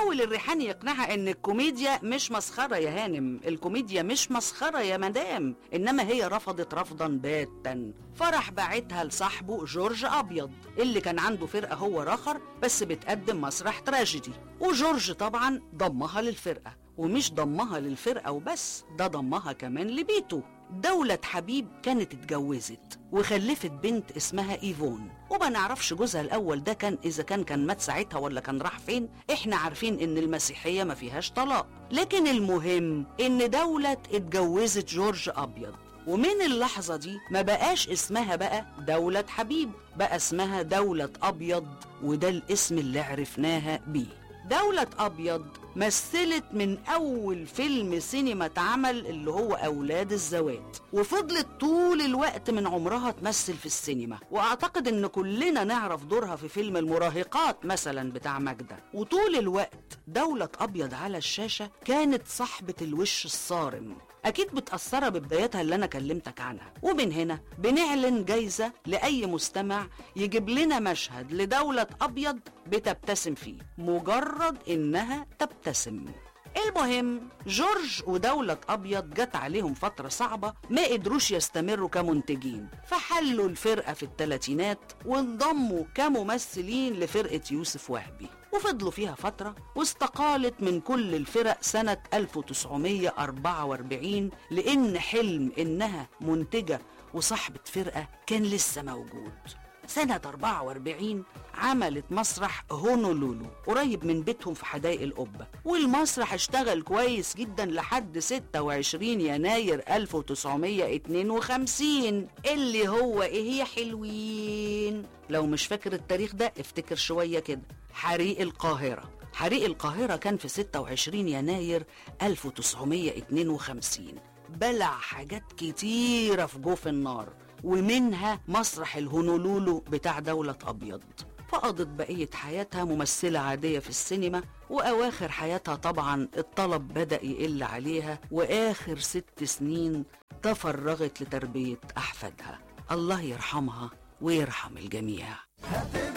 حاول الريحاني يقنعها ان الكوميديا مش مسخره يا هانم الكوميديا مش مسخره يا مدام انما هي رفضت رفضا باتا فرح باعتها لصاحبه جورج ابيض اللي كان عنده فرقه هو راخر بس بتقدم مسرح تراجيدي وجورج طبعا ضمها للفرقه ومش ضمها للفرقه وبس ده ضمها كمان لبيته دولة حبيب كانت اتجوزت وخلفت بنت اسمها ايفون وما نعرفش جوزها الاول ده كان اذا كان كان مات ساعتها ولا كان راح فين احنا عارفين ان المسيحية ما فيهاش طلاق لكن المهم ان دولة اتجوزت جورج ابيض ومن اللحظة دي ما بقاش اسمها بقى دولة حبيب بقى اسمها دولة أبيض وده الاسم اللي عرفناها بيه دولة أبيض مثلت من أول فيلم سينما اتعمل اللي هو أولاد الزوات وفضلت طول الوقت من عمرها تمثل في السينما وأعتقد إن كلنا نعرف دورها في فيلم المراهقات مثلا بتاع ماجدة وطول الوقت دولة أبيض على الشاشة كانت صاحبة الوش الصارم أكيد متأثرة ببدايتها اللي أنا كلمتك عنها ومن هنا بنعلن جايزة لأي مستمع يجيب لنا مشهد لدولة أبيض بتبتسم فيه مجرد إنها تبتسم المهم جورج ودولة أبيض جت عليهم فترة صعبة ما قدروش يستمروا كمنتجين فحلوا الفرقة في الثلاثينات وانضموا كممثلين لفرقة يوسف وهبي وفضلوا فيها فترة واستقالت من كل الفرق سنة 1944 لأن حلم إنها منتجة وصاحبة فرقة كان لسه موجود سنة 44 عملت مسرح هونولولو قريب من بيتهم في حدائق القبة والمسرح اشتغل كويس جدا لحد 26 يناير 1952 اللي هو ايه يا حلوين لو مش فاكر التاريخ ده افتكر شوية كده حريق القاهرة حريق القاهرة كان في 26 يناير 1952 بلع حاجات كتيرة في جوف النار ومنها مسرح الهونولولو بتاع دولة أبيض فقضت بقية حياتها ممثلة عادية في السينما وأواخر حياتها طبعا الطلب بدأ يقل عليها وآخر ست سنين تفرغت لتربية أحفادها الله يرحمها ويرحم الجميع